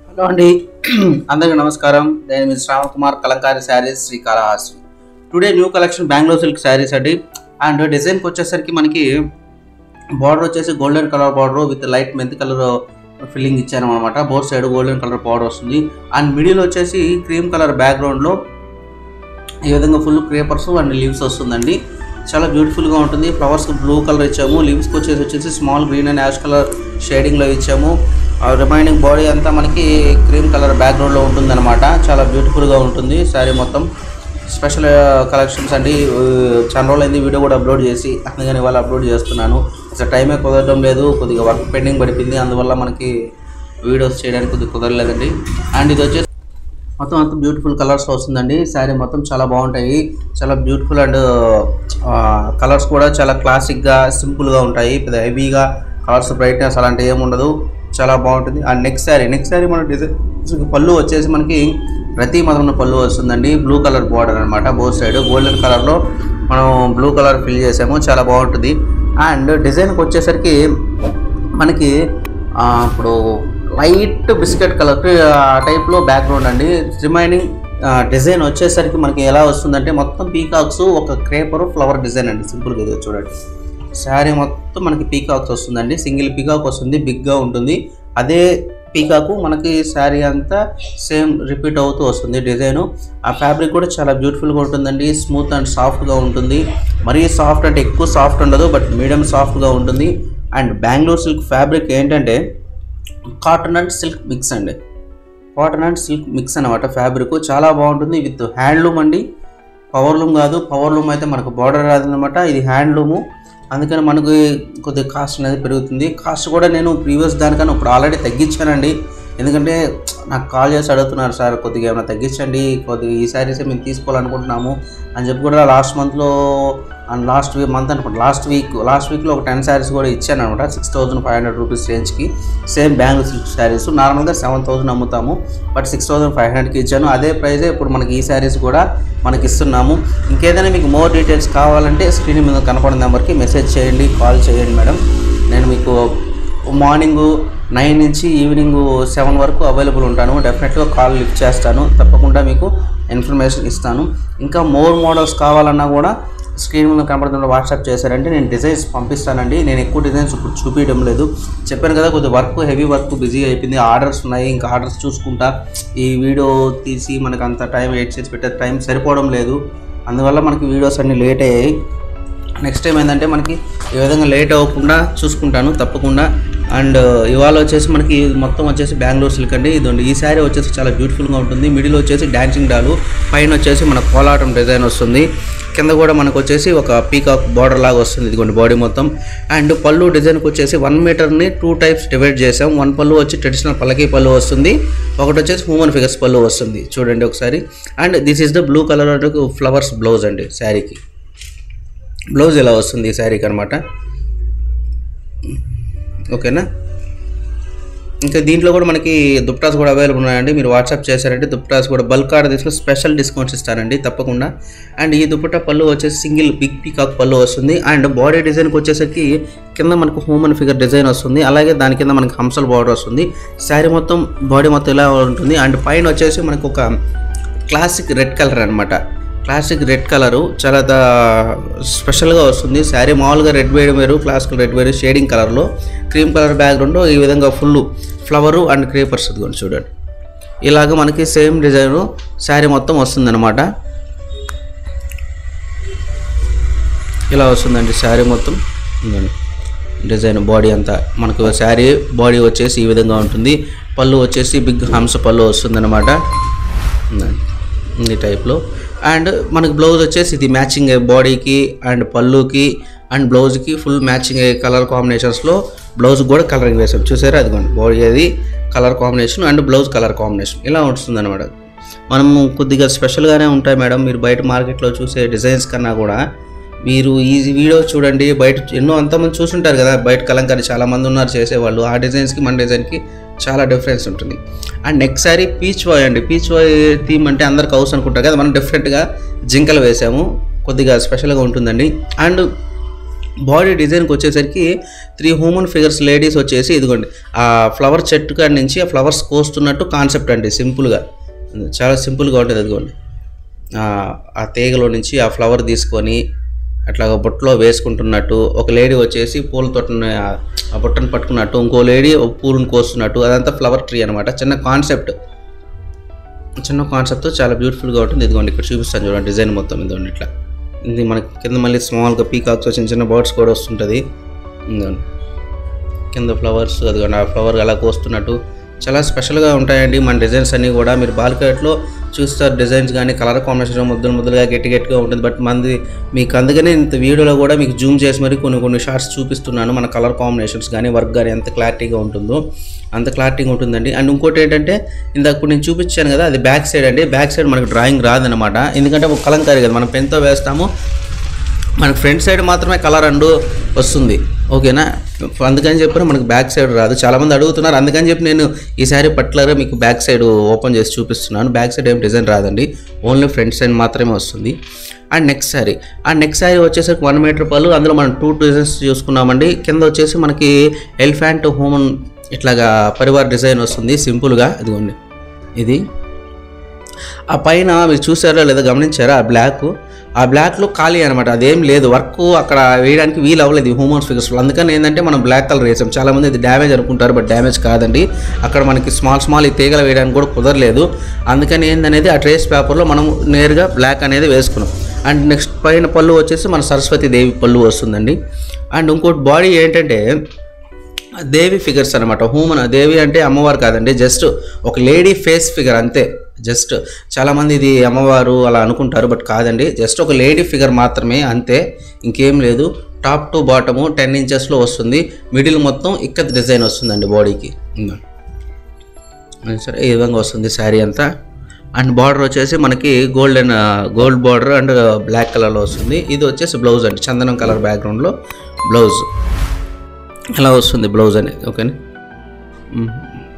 Hello అండి అందరికీ నమస్కారం నేను మీ Shravan Kumar Kalamkari saris Shri Kalahasti today new collection Bengaluru silk saris అండి అండ్ డిజైన్కి వచ్చేసరికి మనకి బార్డర్ వచ్చేసి golden colour border with light mint colour filling ఇచ్చాను అనమాట both side golden colour border వస్తుంది అండ్ మిడిల్ వచ్చేసి క్రీమ్ కలర్ బ్యాక్గ్రౌండ్లో ఈ విధంగా ఫుల్ క్రేపర్స్ అండ్ లీవ్స్ వస్తుందండి చాలా బ్యూటిఫుల్గా ఉంటుంది ఫ్లవర్స్ బ్లూ కలర్ ఇచ్చాము లీవ్స్కి వచ్చేసి వచ్చేసి small green and ash colour షేడింగ్లో ఇచ్చాము రిమైనింగ్ బాడీ అంతా మనకి క్రీమ్ కలర్ బ్యాక్గ్రౌండ్లో ఉంటుందన్నమాట చాలా బ్యూటిఫుల్గా ఉంటుంది శారీ మొత్తం స్పెషల్ కలెక్షన్స్ అండి ఆ, చాలా రోజులైంది వీడియో కూడా అప్లోడ్ చేసి అందుకని ఇవాళ అప్లోడ్ చేస్తున్నాను అసలు టైమే కుదరడం లేదు కొద్దిగా వర్క్ పెండింగ్ పడిపోయింది అందువల్ల మనకి వీడియోస్ చేయడానికి కొద్దిగా కుదరలేదండి అండ్ ఇది వచ్చేసి మొత్తం అంతా బ్యూటిఫుల్ కలర్స్ వస్తుందండి శారీ మొత్తం చాలా బాగుంటాయి చాలా బ్యూటిఫుల్ అండ్ కలర్స్ కూడా చాలా క్లాసిక్గా సింపుల్గా ఉంటాయి పెద్ద హెవీగా కలర్స్ బ్రైట్నెస్ అలాంటివి ఏమి ఉండదు చాలా బాగుంటుంది and next sari next sari మన డిజైన్ పళ్ళు వచ్చేసి మనకి ప్రతి మతంలో పళ్ళు వస్తుందండి బ్లూ కలర్ బార్డర్ అనమాట బోత్ సైడ్ గోల్డెన్ కలర్లో మనం బ్లూ కలర్ ఫిల్ చేసాము చాలా బాగుంటుంది అండ్ డిజైన్కి వచ్చేసరికి మనకి ఆ, ఇప్పుడు లైట్ బిస్కెట్ కలర్ ఆ టైప్లో బ్యాక్గ్రౌండ్ అండి రిమైనింగ్ డిజైన్ వచ్చేసరికి మనకి ఎలా వస్తుందంటే మొత్తం పీకాక్స్ ఒక క్రేపర్ ఫ్లవర్ డిజైన్ అండి సింపుల్గా ఇది చూడండి శారీ మొత్తం మనకి పీకాక్స్ వస్తుందండి సింగిల్ పీకాక్ వస్తుంది బిగ్గా ఉంటుంది అదే పీకాకు మనకి శారీ అంతా సేమ్ రిపీట్ అవుతూ వస్తుంది డిజైన్ ఆ ఫ్యాబ్రిక్ కూడా చాలా బ్యూటిఫుల్గా ఉంటుందండి స్మూత్ అండ్ సాఫ్ట్గా ఉంటుంది మరీ సాఫ్ట్ అంటే ఎక్కువ సాఫ్ట్ ఉండదు బట్ మీడియం సాఫ్ట్గా ఉంటుంది అండ్ బెంగళూరు సిల్క్ ఫ్యాబ్రిక్ ఏంటంటే కాటన్ అండ్ సిల్క్ మిక్స్ అండి కాటన్ అండ్ సిల్క్ మిక్స్ అనమాట ఫ్యాబ్రిక్ చాలా బాగుంటుంది విత్ హ్యాండ్లూమ్ అండి పవర్లూమ్ కాదు పవర్లూమ్ అయితే మనకు బార్డర్ రాదనమాట ఇది హ్యాండ్లూము అందుకని మనకి కొద్దిగా కాస్ట్ అనేది పెరుగుతుంది కాస్ట్ కూడా నేను ప్రీవియస్ దానికన్నా ఇప్పుడు ఆల్రెడీ తగ్గించానండి ఎందుకంటే నాకు కాల్ చేసి అడుగుతున్నారు సార్ కొద్దిగా ఏమైనా తగ్గించండి కొద్దిగా ఈ శారీసే మేము తీసుకోవాలనుకుంటున్నాము అని చెప్పి కూడా లాస్ట్ మంత్లో అండ్ లాస్ట్ వీక్ మంత్ అనుకుంటా లాస్ట్ వీక్ లాస్ట్ వీక్లో ఒక టెన్ శారీస్ కూడా ఇచ్చాను అనమాట six thousand five hundred rupees రేంజ్కి సేమ్ బ్యాంగిల్ సిల్క్ శారీస్ నార్మల్గా సెవెన్ థౌసండ్ అమ్ముతాము బట్ సిక్స్ థౌసండ్ ఫైవ్ హండ్రెడ్కి ఇచ్చాను అదే ప్రైజే ఇప్పుడు మనకి ఈ శారీస్ కూడా మనకి ఇస్తున్నాము ఇంకేదైనా మీకు మోర్ డీటెయిల్స్ కావాలంటే స్క్రీన్ మీద కనపడిన నెంబర్కి మెసేజ్ చేయండి కాల్ చేయండి మేడం నేను మీకు మార్నింగ్ నైన్ నుంచి ఈవినింగ్ సెవెన్ వరకు అవైలబుల్ ఉంటాను డెఫినెట్గా కాల్ లిఫ్ట్ చేస్తాను తప్పకుండా మీకు ఇన్ఫర్మేషన్ ఇస్తాను ఇంకా మోర్ మోడల్స్ కావాలన్నా కూడా స్క్రీన్ మీద కనపడుతున్న వాట్సాప్ చేశారంటే నేను డిజైన్స్ పంపిస్తానండి నేను ఎక్కువ డిజైన్స్ ఇప్పుడు చూపించడం లేదు చెప్పాను కదా కొద్దిగా వర్క్ హెవీ వర్క్ బిజీ అయిపోయింది ఆర్డర్స్ ఉన్నాయి ఇంకా ఆర్డర్స్ చూసుకుంటా ఈ వీడియో తీసి మనకు అంత టైం ఎయిట్ చేసి పెట్టే టైం సరిపోవడం లేదు అందువల్ల మనకి వీడియోస్ అన్నీ లేట్ అయ్యాయి నెక్స్ట్ టైం ఏంటంటే మనకి ఈ విధంగా లేట్ అవ్వకుండా చూసుకుంటాను తప్పకుండా అండ్ ఇవాళ వచ్చేసి మనకి మొత్తం వచ్చేసి బెంగళూరు సిల్క్ అండి ఇదండి ఈ శారీ వచ్చేసి చాలా బ్యూటిఫుల్గా ఉంటుంది మిడిల్ వచ్చేసి డాన్సింగ్ డాలు పైన వచ్చేసి మన కోలాటం డిజైన్ వస్తుంది కింద కూడా మనకు వచ్చేసి ఒక పీకాక్ బార్డర్ లాగా వస్తుంది ఇదిగోండి బాడీ మొత్తం అండ్ పళ్ళు డిజైన్కి వచ్చేసి వన్ మీటర్ని టూ టైప్స్ డివైడ్ చేసాం వన్ పళ్ళు వచ్చి ట్రెడిషనల్ పల్లకి పళ్ళు వస్తుంది ఒకటి వచ్చేసి హ్యూమన్ ఫిగర్స్ పళ్ళు వస్తుంది చూడండి ఒకసారి and this is the blue colour flowers blouse అండి శారీకి బ్లౌజ్ ఇలా వస్తుంది ఈ శారీకి అనమాట ఓకేనా ఇంకా దీంట్లో కూడా మనకి దుప్టాస్ కూడా అవైలబుల్ ఉన్నాయండి మీరు వాట్సాప్ చేశారంటే దుప్టాస్ కూడా బల్క్ ఆర్డర్ తీసుకుని స్పెషల్ డిస్కౌంట్స్ ఇస్తారండి తప్పకుండా అండ్ ఈ దుప్పటా పళ్ళు వచ్చేసి సింగిల్ బిగ్ పీకాక్ పళ్ళు వస్తుంది అండ్ బాడీ డిజైన్కి వచ్చేసరికి కింద మనకు హ్యూమన్ ఫిగర్ డిజైన్ వస్తుంది అలాగే దాని కింద మనకి హంసల్ బార్డర్ వస్తుంది శారీ మొత్తం బాడీ మొత్తం ఇలా ఉంటుంది అండ్ పైన వచ్చేసి మనకు ఒక క్లాసిక్ రెడ్ కలర్ అనమాట క్లాసిక్ రెడ్ కలరు చాలా ద- స్పెషల్గా వస్తుంది శారీ మామూలుగా రెడ్ వేయడం వేరు క్లాసికల్ రెడ్ వేరు షేడింగ్ కలర్లో క్రీమ్ కలర్ బ్యాక్గ్రౌండ్ ఈ విధంగా ఫుల్ ఫ్లవరు అండ్ క్రేపర్స్ ఇదిగోండి చూడండి ఇలాగ మనకి సేమ్ డిజైన్ శారీ మొత్తం వస్తుందన్నమాట ఇలా వస్తుందండి శారీ మొత్తం ఉందండి డిజైన్ బాడీ అంతా మనకు శారీ బాడీ వచ్చేసి ఈ విధంగా ఉంటుంది పళ్ళు వచ్చేసి బిగ్ హంస పళ్ళు వస్తుందన్నమాట ఉందండి ఈ టైప్లో అండ్ మనకి బ్లౌజ్ వచ్చేసి ఇది మ్యాచింగ్ బాడీకి అండ్ పళ్ళుకి అండ్ బ్లౌజ్కి ఫుల్ మ్యాచింగ్ అయ్యే కలర్ కాంబినేషన్స్లో బ్లౌజ్ కూడా కలరింగ్ వేసాం చూసారా అదిగోండి బాడీ అది colour combination and blouse colour combination ఇలా ఉంటుంది అనమాట మనము కొద్దిగా స్పెషల్గానే ఉంటాయి మేడం మీరు బయట మార్కెట్లో చూసే డిజైన్స్ కన్నా కూడా మీరు ఈ వీడియో చూడండి బయట ఎన్నో అంతమంది చూసుంటారు కదా బయట కలంకారీ చాలా మంది ఉన్నారు చేసేవాళ్ళు ఆ డిజైన్స్కి మన డిజైన్కి చాలా డిఫరెన్స్ ఉంటుంది అండ్ నెక్స్ట్ సారీ పీచ్ వాయ్ అండి పీచ్ వాయ్ థీమ్ అంటే అందరికి హౌస్ అనుకుంటారు కదా మనం డిఫరెంట్గా జింకలు వేసాము కొద్దిగా స్పెషల్గా ఉంటుందండి అండ్ బాడీ డిజైన్కి వచ్చేసరికి త్రీ హ్యూమన్ ఫిగర్స్ లేడీస్ వచ్చేసి ఇదిగోండి ఆ ఫ్లవర్ చెట్టు కాడి నుంచి ఆ ఫ్లవర్స్ కోస్తున్నట్టు కాన్సెప్ట్ అండి సింపుల్గా చాలా సింపుల్గా ఉంటుంది అదిగోండి ఆ, ఆ తీగలో నుంచి ఆ ఫ్లవర్ తీసుకొని అట్లా ఒక బుట్టలో వేసుకుంటున్నట్టు ఒక లేడీ వచ్చేసి పూల తోటని ఆ- ఆ బుట్టను పట్టుకున్నట్టు ఇంకో లేడీ ఒక పూలను కోస్తున్నట్టు అదంతా ఫ్లవర్ ట్రీ అనమాట చిన్న కాన్సెప్ట్ చిన్న కాన్సెప్ట్ చాలా బ్యూటిఫుల్గా ఉంటుంది ఇదిగోండి ఇక్కడ చూపిస్తాను చూడండి డిజైన్ మొత్తం ఇదిగోండి ఇట్లా ఇది మనకి కింద మళ్ళీ స్మాల్గా పీకాక్స్ చిన్న చిన్న బర్డ్స్ కూడా వస్తుంటుంది ఇదిగోండి కింద ఫ్లవర్స్ అదిగోండి ఆ ఫ్లవర్ అలా కోస్తున్నట్టు చాలా స్పెషల్గా ఉంటాయండి మన డిజైన్స్ అన్నీ కూడా మీరు బాల్కట్లో చూస్తారు డిజైన్స్ కానీ కలర్ కాంబినేషన్ ముద్దలు ముద్దలుగా గట్టి గట్టిగా ఉంటుంది బట్ మంది మీకు అందుకనే ఇంత వీడియోలో కూడా మీకు జూమ్ చేసి మరి కొన్ని కొన్ని షార్ట్స్ చూపిస్తున్నాను మన కలర్ కాంబినేషన్స్ కానీ వర్క్ కానీ ఎంత క్లారిటీగా ఉంటుందో అంత క్లారిటీగా ఉంటుందండి అండ్ ఇంకోటి ఏంటంటే ఇందాక ఇప్పుడు నేను చూపించాను కదా అది బ్యాక్ సైడ్ అండి బ్యాక్ సైడ్ మనకు డ్రాయింగ్ రాదనమాట ఎందుకంటే ఒక కలంకారీ కదా మనం పెన్తో వేస్తాము మనకి ఫ్రంట్ సైడ్ మాత్రమే కలర్ అండు వస్తుంది ఓకేనా అందుకని చెప్పి మనకు బ్యాక్ సైడ్ రాదు చాలామంది అడుగుతున్నారు అందుకని చెప్పి నేను ఈ శారీ పర్టికులర్గా మీకు బ్యాక్ సైడ్ ఓపెన్ చేసి చూపిస్తున్నాను బ్యాక్ సైడ్ ఏం డిజైన్ రాదండి ఓన్లీ ఫ్రంట్ సైడ్ మాత్రమే వస్తుంది and next sari and next sari వచ్చేసరికి వన్ మీటర్ పళ్ళు అందులో మనం టూ డిజైన్స్ చూసుకున్నామండి కింద వచ్చేసి మనకి ఎలిఫెంట్ హోమన్ ఇట్లాగా పరివార్ డిజైన్ వస్తుంది సింపుల్గా ఇదిగోండి ఇది ఆ పైన మీరు చూసారా లేదా గమనించారా ఆ బ్లాక్ ఆ బ్లాక్లో ఖాళీ అనమాట అదేం లేదు వర్క్ అక్కడ వేయడానికి వీలు అవ్వలేదు హ్యూమన్స్ ఫిగర్స్లో అందుకని ఏంటంటే మనం బ్లాక్ కలర్ వేసాం చాలామంది ఇది డ్యామేజ్ అనుకుంటారు బట్ డ్యామేజ్ కాదండి అక్కడ మనకి స్మాల్ స్మాల్ ఈ తీగలు వేయడానికి కూడా కుదరలేదు అందుకని ఏందనేది ఆ ట్రేస్ పేపర్లో మనం నేరుగా బ్లాక్ అనేది వేసుకున్నాం అండ్ నెక్స్ట్ పైన పళ్ళు వచ్చేసి మన సరస్వతి దేవి పళ్ళు వస్తుందండి అండ్ ఇంకోటి బాడీ ఏంటంటే దేవి ఫిగర్స్ అనమాట హ్యూమన్ దేవి అంటే అమ్మవారు కాదండి జస్ట్ ఒక లేడీ ఫేస్ ఫిగర్ అంతే జస్ట్ చాలామంది ఇది అమ్మవారు అలా అనుకుంటారు బట్ కాదండి జస్ట్ ఒక లేడీ ఫిగర్ మాత్రమే అంతే ఇంకేం లేదు టాప్ టు బాటము టెన్ ఇంచెస్లో వస్తుంది మిడిల్ మొత్తం ఇక్కత్ డిజైన్ వస్తుందండి బాడీకి సరే ఈ విధంగా వస్తుంది శారీ అంతా అండ్ బార్డర్ వచ్చేసి మనకి golden gold border and black కలర్లో వస్తుంది ఇది వచ్చేసి బ్లౌజ్ అండి చందనం కలర్ బ్యాక్గ్రౌండ్లో బ్లౌజ్ ఇలా వస్తుంది బ్లౌజ్ అనేది ఓకేనా మ్మ్.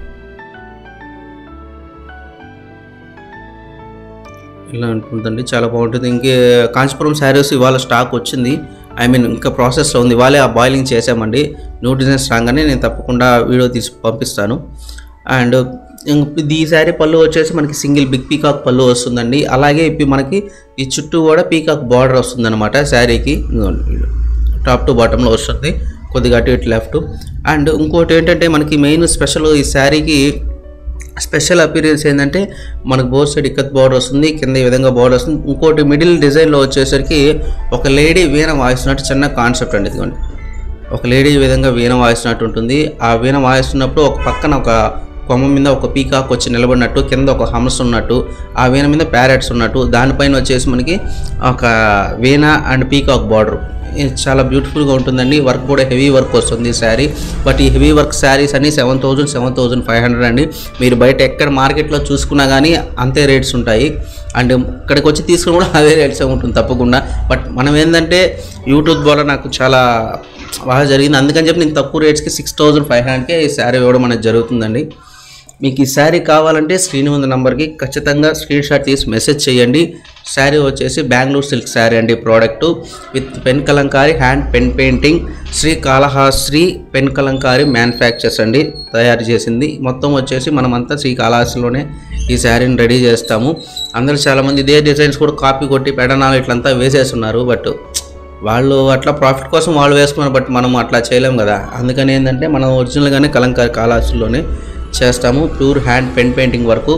ఇలా ఉంటుందండి చాలా బాగుంటుంది ఇంకే కాంచీపురం శారీస్ ఇవాళ స్టాక్ వచ్చింది ఐ మీన్ ఇంకా ప్రాసెస్లో ఉంది ఇవాళే ఆ బాయిలింగ్ చేసామండి న్యూ డిజైన్స్ రాగానే నేను తప్పకుండా వీడియో తీసి పంపిస్తాను అండ్ ఇది ఈ శారీ పళ్ళు వచ్చేసి మనకి సింగిల్ బిగ్ పీకాక్ పళ్ళు వస్తుందండి అలాగే ఇప్పుడు మనకి ఈ చుట్టూ కూడా పీకాక్ బార్డర్ వస్తుందన్నమాట శారీకి టాప్ టు బాటంలో వస్తుంది కొద్దిగా అటు ఇటు లెఫ్ట్ అండ్ ఇంకోటి ఏంటంటే మనకి మెయిన్ స్పెషల్ ఈ శారీకి స్పెషల్ అపీరియన్స్ ఏంటంటే మనకు బోత్ సైడ్ ఇక్కత్ బార్డర్ వస్తుంది కింద ఈ విధంగా బార్డర్ వస్తుంది ఇంకోటి మిడిల్ డిజైన్లో వచ్చేసరికి ఒక లేడీ వీణ వాయిస్తున్నట్టు చిన్న కాన్సెప్ట్ అండి ఇదిగోండి ఒక లేడీ ఈ విధంగా వీణ వాయిస్తున్నట్టు ఉంటుంది ఆ వీణ వాయిస్తున్నప్పుడు ఒక పక్కన ఒక కొమ్మ మీద ఒక పీకాక్ వచ్చి నిలబడినట్టు కింద ఒక హంస ఉన్నట్టు ఆ వీణ మీద ప్యారెట్స్ ఉన్నట్టు దానిపైన వచ్చేసి మనకి ఒక వీణ అండ్ పీకాక్ బార్డర్ ఇది చాలా బ్యూటిఫుల్గా ఉంటుందండి వర్క్ కూడా హెవీ వర్క్ వస్తుంది శారీ బట్ ఈ హెవీ వర్క్ శారీస్ అన్ని seven thousand seven thousand five hundred అండి మీరు బయట ఎక్కడ మార్కెట్లో చూసుకున్నా కానీ అంతే రేట్స్ ఉంటాయి అండ్ ఇక్కడికి వచ్చి తీసుకుని కూడా అదే రేట్స్ ఉంటుంది తప్పకుండా బట్ మనం ఏంటంటే యూట్యూబ్ ద్వారా నాకు చాలా బాగా జరిగింది అందుకని చెప్పి నేను తక్కువ రేట్స్కి సిక్స్ థౌజండ్ ఫైవ్ హండ్రెడ్కే ఈ శారీ ఇవ్వడం అనేది జరుగుతుందండి మీకు ఈ శారీ కావాలంటే స్క్రీన్ ఉన్న నెంబర్కి ఖచ్చితంగా స్క్రీన్ షాట్ తీసి మెసేజ్ చేయండి శారీ వచ్చేసి బెంగళూరు సిల్క్ శారీ అండి product with pen Kalamkari hand pen painting Shri Kalahasti pen Kalamkari manufacturers అండి తయారు చేసింది మొత్తం వచ్చేసి మనమంతా శ్రీ కాళహాస్త్రిలోనే ఈ శారీని రెడీ చేస్తాము అందరూ చాలామంది ఇదే డిజైన్స్ కూడా కాపీ కొట్టి పెడనాలు ఇట్లంతా వేసేస్తున్నారు బట్ వాళ్ళు అట్లా ప్రాఫిట్ కోసం వాళ్ళు వేసుకున్నారు బట్ మనం అట్లా చేయలేం కదా అందుకని ఏంటంటే మనం ఒరిజినల్గానే కలంకారీ కాళహాస్త్రిలోనే చేస్తాము ప్యూర్ హ్యాండ్ పెన్ పెయింటింగ్ వరకు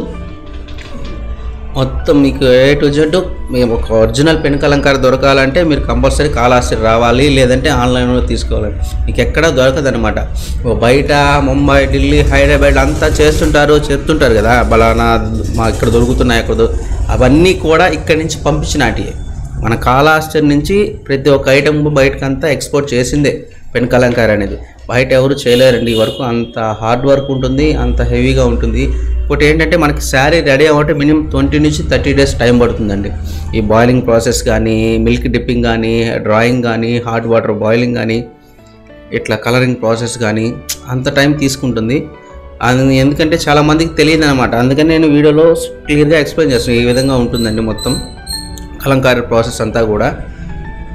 మొత్తం మీకు ఏ టు జెడ్ మేము ఒక ఒరిజినల్ పెన్ కలంకారీ దొరకాలంటే మీరు కంపల్సరీ కాళహస్తి రావాలి లేదంటే ఆన్లైన్లో తీసుకోవాలి మీకు ఎక్కడ దొరకదనమాట ఓ బయట ముంబై ఢిల్లీ హైదరాబాద్ అంతా చేస్తుంటారు చెప్తుంటారు కదా బలానా మా ఇక్కడ దొరుకుతున్నాయి అక్కడ దొ- అవన్నీ కూడా ఇక్కడి నుంచి పంపించినాటివి మన కాళహస్తి నుంచి ప్రతి ఒక్క ఐటమ్ బయటకంతా ఎక్స్పోర్ట్ చేసిందే పెన్ కలంకారీ అనేది బయట ఎవరు చేయలేరండి ఈ వర్క్ అంత హార్డ్ వర్క్ ఉంటుంది అంత హెవీగా ఉంటుంది ఇంకోటి ఏంటంటే మనకి శారీ రెడీ అవ్వటే మినిమం ట్వంటీ నుంచి థర్టీ డేస్ టైం పడుతుందండి ఈ బాయిలింగ్ ప్రాసెస్ కానీ మిల్క్ డిప్పింగ్ కానీ డ్రాయింగ్ కానీ హాట్ వాటర్ బాయిలింగ్ కానీ ఇట్లా కలరింగ్ ప్రాసెస్ కానీ అంత టైం తీసుకుంటుంది అది ఎందుకంటే చాలా మందికి తెలియదు అనమాట అందుకని నేను వీడియోలో క్లియర్గా ఎక్స్ప్లెయిన్ చేస్తాను ఈ విధంగా ఉంటుందండి మొత్తం కలంకారీ ప్రాసెస్ అంతా కూడా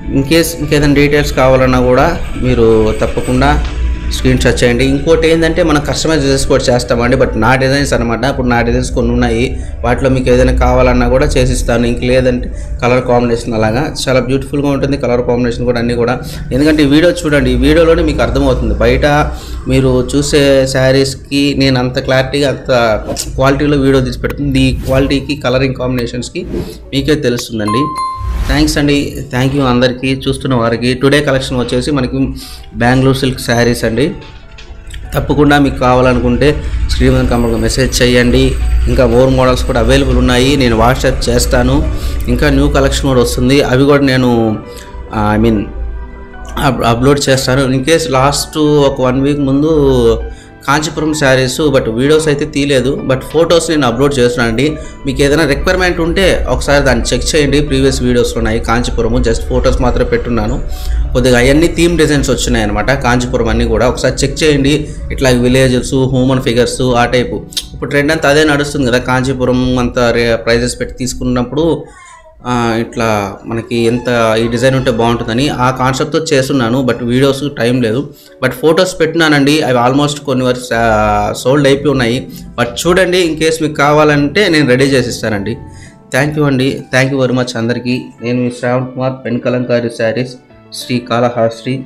ఇన్ కేస్ ఇంకేదైనా డీటెయిల్స్ కావాలన్నా కూడా మీరు తప్పకుండా స్క్రీన్ షాట్ చేయండి ఇంకోటి ఏంటంటే మనం కస్టమైజ్ చేసుకోవచ్చు చేస్తామండి బట్ నా డిజైన్స్ అనమాట ఇప్పుడు నా డిజైన్స్ కొన్ని ఉన్నాయి వాటిలో మీకు ఏదైనా కావాలన్నా కూడా చేసిస్తాను ఇంక లేదంటే కలర్ కాంబినేషన్ అలాగా చాలా బ్యూటిఫుల్గా ఉంటుంది కలర్ కాంబినేషన్ కూడా అన్నీ కూడా ఎందుకంటే ఈ వీడియో చూడండి ఈ వీడియోలోనే మీకు అర్థమవుతుంది బయట మీరు చూసే శారీస్కి నేను అంత క్లారిటీగా అంత క్వాలిటీలో వీడియో తీసి పెడుతుంది ఈ క్వాలిటీకి కలరింగ్ కాంబినేషన్స్కి మీకే తెలుస్తుందండి థ్యాంక్స్ అండి థ్యాంక్ యూ అందరికీ చూస్తున్న వారికి టుడే కలెక్షన్ వచ్చేసి మనకి బెంగళూరు సిల్క్ శారీస్ అండి తప్పకుండా మీకు కావాలనుకుంటే స్క్రీన్ మీద కంపల్గా మెసేజ్ చేయండి ఇంకా మోర్ మోడల్స్ కూడా అవైలబుల్ ఉన్నాయి నేను వాట్సాప్ చేస్తాను ఇంకా న్యూ కలెక్షన్ కూడా వస్తుంది అవి కూడా నేను ఐ మీన్ అప్లోడ్ చేస్తాను ఇన్ కేస్ లాస్ట్ ఒక వన్ వీక్ ముందు కాంచీపురం శారీస్ బట్ వీడియోస్ అయితే తీయలేదు బట్ ఫొటోస్ నేను అప్లోడ్ చేస్తున్నాను అండి మీకు ఏదైనా రిక్వైర్మెంట్ ఉంటే ఒకసారి దాన్ని చెక్ చేయండి ప్రీవియస్ వీడియోస్ ఉన్నాయి కాంచీపురం జస్ట్ ఫొటోస్ మాత్రమే పెట్టున్నాను కొద్దిగా అవన్నీ థీమ్ డిజైన్స్ వచ్చినాయి అనమాట కాంచీపురం అన్నీ కూడా ఒకసారి చెక్ చేయండి ఇట్లా విలేజెస్ హ్యూమన్ ఫిగర్స్ ఆ టైపు ఇప్పుడు ట్రెండ్ అంతా అదే నడుస్తుంది కదా కాంచీపురం అంత రే ప్రైజెస్ పెట్టి తీసుకున్నప్పుడు ఆ, ఇట్లా మనకి ఎంత ఈ డిజైన్ ఉంటే బాగుంటుందని ఆ కాన్సెప్ట్తో చేస్తున్నాను బట్ వీడియోస్ టైం లేదు బట్ ఫొటోస్ పెట్టినానండి అవి ఆల్మోస్ట్ కొన్ని వరకు సోల్డ్ అయిపోయి ఉన్నాయి బట్ చూడండి ఇన్ కేస్ మీకు కావాలంటే నేను రెడీ చేసి ఇస్తానండి థ్యాంక్ యూ అండి థ్యాంక్ యూ వెరీ మచ్ అందరికీ నేను మీ శ్రావణ్ కుమార్ పెన్ కలంకారి శారీస్ శ్రీ కాళహాస్త్రి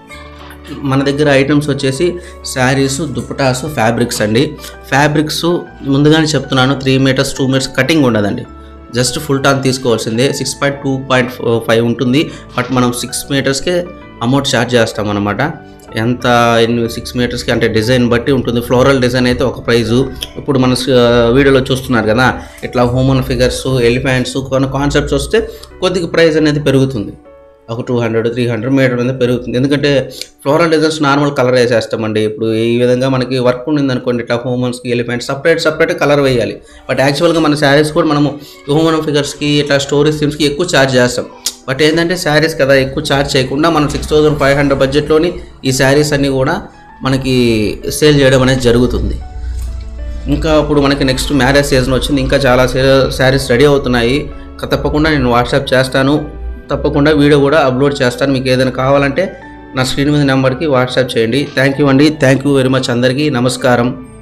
మన దగ్గర ఐటమ్స్ వచ్చేసి శారీస్ దుప్పటాస్ ఫ్యాబ్రిక్స్ అండి ఫ్యాబ్రిక్స్ ముందుగానే చెప్తున్నాను three metres two metres cutting ఉండదండి జస్ట్ ఫుల్ టాన్ తీసుకోవాల్సిందే six point two point five ఉంటుంది బట్ మనం సిక్స్ మీటర్స్కే అమౌంట్ ఛార్జ్ చేస్తాం అనమాట ఎంత ఎన్ని సిక్స్ మీటర్స్కి అంటే డిజైన్ బట్టి ఉంటుంది ఫ్లోరల్ డిజైన్ అయితే ఒక ప్రైజు ఇప్పుడు మన స- వీడియోలో చూస్తున్నారు కదా ఇట్లా హ్యూమన్ ఫిగర్స్ ఎలిఫెంట్స్ కొన్ని కాన్సెప్ట్స్ వస్తే కొద్దిగా ప్రైస్ అనేది పెరుగుతుంది ఒక two hundred three hundred metre మీద పెరుగుతుంది ఎందుకంటే ఫ్లోరల్ డిజైన్స్ నార్మల్ కలర్ వేసేస్తామండి ఇప్పుడు ఈ విధంగా మనకి వర్క్ ఉండింది అనుకోండి ఇట్లా హ్యూమన్స్కి ఎలిఫెంట్ సపరేట్ సపరేట్ కలర్ వేయాలి బట్ యాక్చువల్గా మన శారీస్ కూడా మనము హ్యూమన్ ఫిగర్స్కి ఇట్లా స్టోరీస్ థీమ్స్కి ఎక్కువ ఛార్జ్ చేస్తాం బట్ ఏంటంటే శారీస్ కదా ఎక్కువ ఛార్జ్ చేయకుండా మనం సిక్స్ థౌసండ్ ఫైవ్ హండ్రెడ్ బడ్జెట్లోని ఈ శారీస్ అన్నీ కూడా మనకి సేల్ చేయడం అనేది జరుగుతుంది ఇంకా ఇప్పుడు మనకి నెక్స్ట్ మ్యారేజ్ సీజన్ వచ్చింది ఇంకా చాలా శారీస్ రెడీ అవుతున్నాయి క- తప్పకుండా నేను వాట్సాప్ చేస్తాను తప్పకుండా వీడియో కూడా అప్లోడ్ చేస్తాను మీకు ఏదైనా కావాలంటే నా స్క్రీన్ మీద నెంబర్కి వాట్సాప్ చేయండి థ్యాంక్ యూ అండి థ్యాంక్ యూ వెరీ మచ్ అందరికీ నమస్కారం